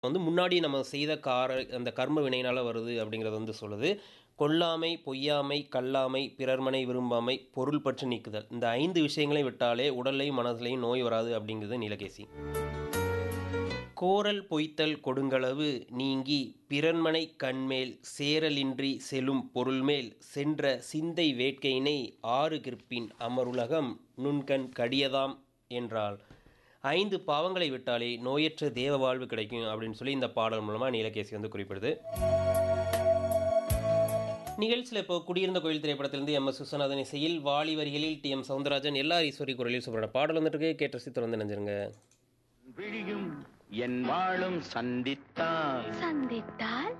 வந்து முன்னாடி நம்ம செய்த கார அந்த கர்ம வினையினால வருது அப்படிங்கிறது வந்து சொல்லுது கொல்லாமை பொய்யாமை கல்லாமை பிறர்மனை விரும்பாமை பொருள் பற்றி நீக்குதல் இந்த ஐந்து விஷயங்களையும் விட்டாலே உடல்லையும் மனதிலையும் நோய் வராது அப்படிங்கிறது நீலகேசி கோரல் பொய்த்தல் கொடுங்களவு நீங்கி பிறன்மனை கண்மேல் சேரலின்றி செலும் பொருள்மேல் சென்ற சிந்தை வேட்கையினை ஆறு கிற்பின் அமருலகம் நுண்கண் கடியதாம் என்றால் ஐந்து பாவங்களை விட்டாலே நோயற்ற தேவ வாழ்வு கிடைக்கும் அப்படின்னு சொல்லி இந்த பாடல் மூலமாக நீலகேசி வந்து குறிப்பிடுது நிகழ்ச்சியில் இப்போ குடியிருந்த கோயில் திரைப்படத்திலிருந்து எம் எஸ் விஸ்வநாதன் இசையில் வாலி வரிகளில் டி எம் சவுந்தரராஜன் எல்லா ஈஸ்வரி குரலில் சூப்பரான பாடல் வந்துட்டு இருக்கு கேட்ட ரசித்து வந்து நினைஞ்சிருங்க விழியும் என் வாழும் சந்தித்தால் சந்தித்தால்